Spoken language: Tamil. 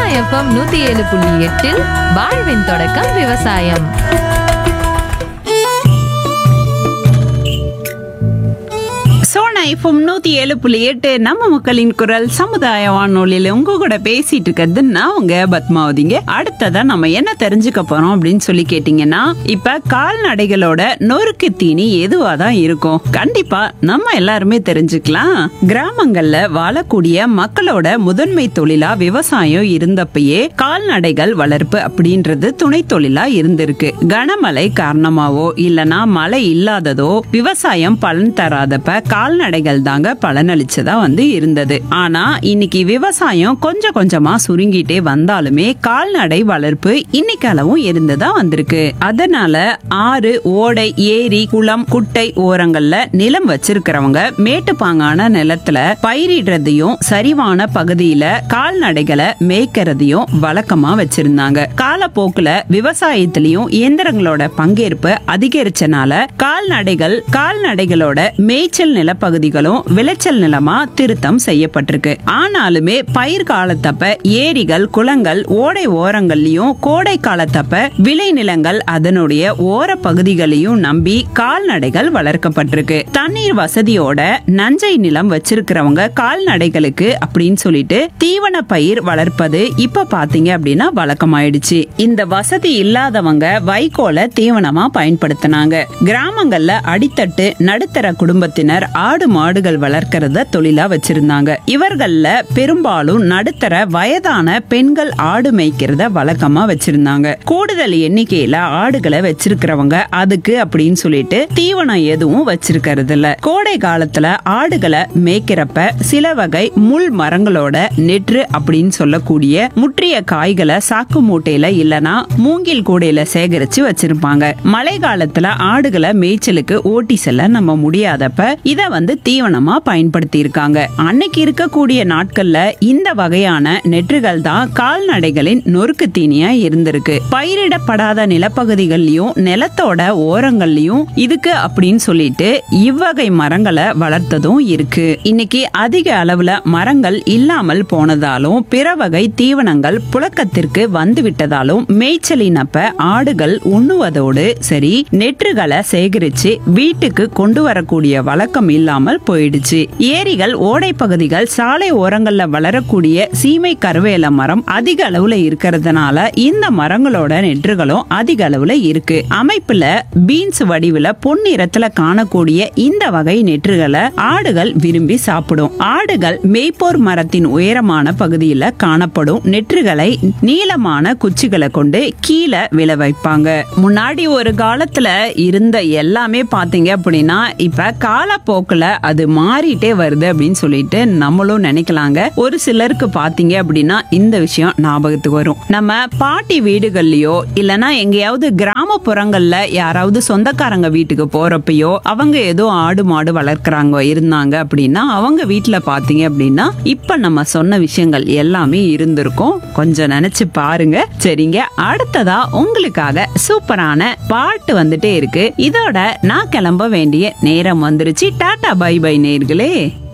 எஃப்எம் நூத்தி ஏழு புள்ளி எட்டில் வாழ்வின் தொடக்கம் விவசாயம் சோனா எஃப்எம் நூத்தி ஏழு புள்ளி எட்டு நம்ம மக்களின் குரல் சமுதாய வானொலியில உங்க கூட பேசிட்டு இருக்கிறது நான் உங்க பத்மாவதிங்க அடுத்ததா நம்ம என்ன தெரிஞ்சுக்க போறோம் அப்படின்னு சொல்லி கேட்டீங்கன்னா இப்ப கால்நடைகளோட நொறுக்கு தீனி எதுவா தான் இருக்கும் கண்டிப்பா நம்ம எல்லாருமே தெரிஞ்சுக்கலாம் கிராமங்கள்ல வாழக்கூடிய மக்களோட முதன்மை தொழிலா விவசாயம் இருந்தப்பயே கால்நடைகள் வளர்ப்பு அப்படின்றது துணை தொழிலா இருந்திருக்கு கனமழை காரணமாவோ இல்லனா மழை இல்லாததோ விவசாயம் பலன் தராதப்ப கால்நடைகள் தாங்க பலனளிச்சதா வந்து இருந்தது ஆனா இன்னைக்கு விவசாயம் கொஞ்சம் கொஞ்சமா சுருங்கிட்டே வந்தாலுமே கால்நடை வளர்ப்பு இன்னைக்கு அளவும் இருந்துதா வந்திருக்கு அதனால ஆறு ஓடை ஏரி குளம் குட்டை ஓரங்கள்ல நிலம் வச்சிருக்கிறவங்க மேட்டுப்பாங்கான நிலத்துல பயிரிடுறதையும் சரிவான பகுதியில கால்நடைகளை மேய்க்கிறதையும் வழக்கமா வச்சிருந்தாங்க காலப்போக்குல விவசாயத்திலையும் இயந்திரங்களோட பங்கேற்பு அதிகரிச்சனால கால்நடைகள் கால்நடைகளோட மேய்ச்சல் நிலப்பகுதிகளும் விளைச்சல் நிலமா திருத்தம் செய்யப்பட்டிருக்கு ஆனாலுமே பயிர் காலத்தப்ப ஏரிகள் குளங்கள் ஓடை ஓரங்கள்லயும் கோடை காலத்தப்ப விளைநிலங்கள் அதனுடைய ஓர பகுதிகளையும் நம்பி கால்நடைகள் வளர்க்கப்பட்டிருக்கு தண்ணீர் வசதியோட நஞ்சை நிலம் வச்சிருக்கிறவங்க கால்நடைகளுக்கு அப்படின்னு சொல்லிட்டு தீவன பயிர் வளர்ப்பது இப்ப பாத்தீங்க அப்படின்னா வழக்கமாயிடுச்சு இந்த வசதி இல்லாதவங்க வைக்கோல தீவனமா பயன்படுத்தினாங்க கிராமங்கள்ல அடித்தட்டு நடுத்தர குடும்பத்தினர் ஆடு மாடுகள் வளர்க்கறத தொழிலா வச்சிருந்தாங்க இவர்கள்ல பெரும்பாலும் நடுத்தர வயதான பெண்கள் ஆடு மேய்க்கிறத வழக்கமா வச்சிருந்தாங்க கூடுதல் எண்ணிக்கையில ஆடுகளை வச்சிருக்கிறவங்க அதுக்கு அப்படின்னு சொல்லிட்டு தீவனம் எதுவும் வச்சிருக்கிறது இல்ல கோடை காலத்துல ஆடுகளை மேய்க்கிறப்ப சில வகை முள் மரங்களோட நெற்று அப்படின்னு சொல்லக்கூடிய முற்றிய காய்களை சாக்கு மூட்டையில இல்லனா மூங்கில் கூடையில சேகரிச்சு வச்சிருப்பாங்க மழை காலத்துல ஆடுகளை மேய்ச்சலுக்கு ஓட்டி செல்ல நம்ம முடியாதப்ப இத வந்து தீவனமா பயன்படுத்தி இருக்காங்க அன்னைக்கு இருக்கக்கூடிய நாட்கள்ல இந்த வகையான நெற்றுகள் தான் கால்நடைகளின் நொறுக்கு தீனியா இருந்திருக்கு பயிரிடப்படாத நிலப்பகுதிகள்லயும் நிலத்தோட ஓரங்கள்லயும் இதுக்கு அப்படின்னு சொல்லிட்டு இவ்வகை மரங்களை வளர்த்ததும் இருக்கு இன்னைக்கு அதிக அளவுல மரங்கள் இல்லாமல் போனதாலும் பிற வகை தீவனங்கள் புழக்கத்திற்கு வந்து விட்டதாலும் மேய்ச்சலினப்ப ஆடுகள் உண்ணுவதோடு சரி நெற்றுகளை சேகரிச்சு வீட்டுக்கு கொண்டு வரக்கூடிய வழக்கம் இல்லாமல் போயிடுச்சு ஏரிகள் ஓடை பகுதிகள் சாலை ஓரங்கள்ல வளரக்கூடிய சீமை கருவேல மரம் அதிக அளவுல இருக்கிறதுனால இந்த மரங்களோட நெற்றுகளும் அதிக அளவுல இருக்கு அமைப்புல பீன்ஸ் வடிவுல பொன்னிறத்துல காணக்கூடிய இந்த வகை நெற்றுகளை ஆடுகள் விரும்பி சாப்பிடும் ஆடுகள் மேய்ப்போர் மரத்தின் உயரமான பகுதியில காணப்படும் நெற்றுகளை நீளமான குச்சிகளை கொண்டு கீழே விழ வைப்பாங்க முன்னாடி ஒரு காலத்துல இருந்த எல்லாமே பாத்தீங்க அப்படின்னா இப்ப காலப்போக்குல அது மாறிட்டே வருது அப்படின்னு சொல்லிட்டு நம்மளும் நினைக்கலாங்க ஒரு சிலருக்கு பாத்தீங்க அப்படின்னா இந்த விஷயம் ஞாபகத்துக்கு வரும் நம்ம பாட்டி வீடுகள்லயோ இல்லனா எங்கேயாவது கிராமப்புறங்கள்ல யாராவது சொந்தக்காரங்க வீட்டுக்கு போறப்பயோ அவங்க ஏதோ ஆடு மாடு வளர்க்குறாங்க இருந்தாங்க அப்படின்னா அவங்க வீட்டுல பாத்தீங்க அப்படின்னா இப்ப நம்ம சொன்ன விஷயங்கள் எல்லாமே இருந்திருக்கும் கொஞ்சம் நினைச்சு பாருங்க சரிங்க அடுத்ததா உங்களுக்காக சூப்பரான பாட்டு வந்துட்டே இருக்கு இதோட நான் கிளம்ப வேண்டிய நேரம் வந்துருச்சு டாடா பை பை நேர்களே